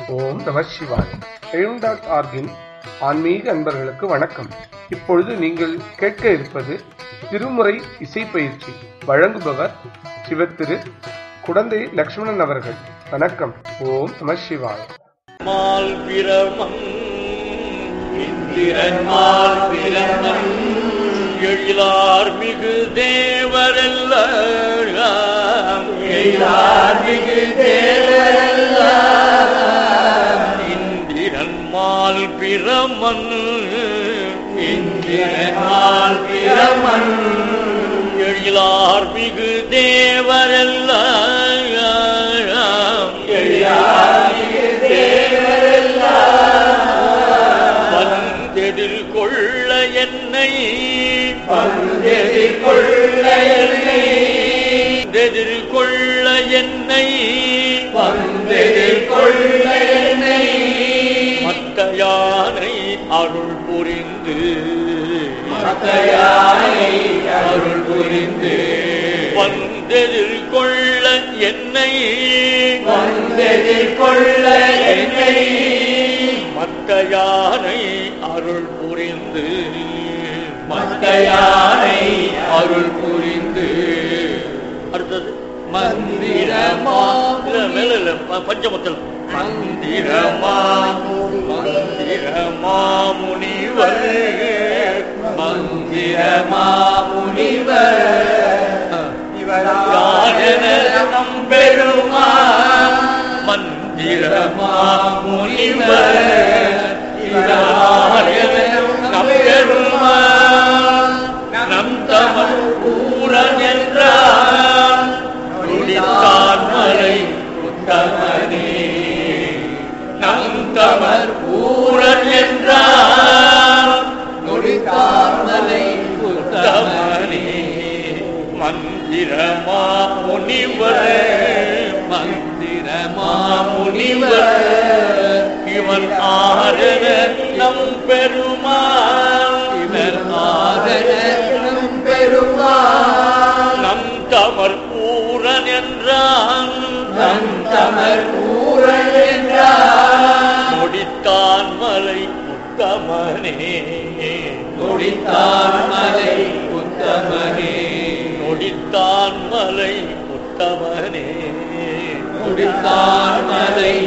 ஓம் நம சிவாய் எழும் டாட் ஆர்கின் ஆன்மீக அன்பர்களுக்கு வணக்கம் இப்பொழுது நீங்கள் கேட்க இருப்பது திருமுறை இசை பயிற்சி வழங்குபவர் சிவத்திரு குடந்தை லக்ஷ்மணன் அவர்கள் வணக்கம் ஓம் நம சிவாய் மால் பிரமன் இந்திரன்மால் பிரமன் எழிலார் மிகு தேவரெல்லாம் எழிலார் மிகு தேவரெல்லாம் இந்திரன்மால் பிரமன் இந்திரன்மால் பிரமன் எழிலார் மிகு தேவரெல்லாம் எழிலார் மிகு வந்தெதிர் கொள்ள என்னை வந்தெதிர் கொள்ள என்னை வந்தெதிர் கொள்ள என்னை வந்தெதிர் கொள்ள என்னை மத்த யானை அருள் புரிந்து மத்த யானை அருள் புரிந்து வந்தெதிர் கொள்ள என்னை வந்தெதிர் கொள்ள என்னை மத்த யானை அருள் புரிந்து மத்த யானை அருள் புரிந்து அடுத்தது மந்திரமா இல்ல மேல இல்ல ப- பஞ்சமத்தில் மந்திரமா மந்திரமா முனிவர் மந்திரமா முனிவர் யாரெனம் பெருமான் மந்திரமா முனிவர் யாரெனம் பெருமான் நம் தமர் பூரன் என்றான் நொடித்தான் மலை உத்தமனே நம் தமர் பூரன் என்றான் நொடித்தான் மலை உத்தமனே மந்திரமா முனிவர் மந்திரமா முனிவர் இவன் ஆரண நம் பெருமான் இவர் ஆரண நம் பெருமான் நம் தமர் பூரன் என்றான் நம் தமர் பூரன் என்றான் முடித்தான் மலை உத்தமனே முடித்தான் மலை உத்தமனே முடித்தான் மலை உத்தமனே முடித்தான் மலை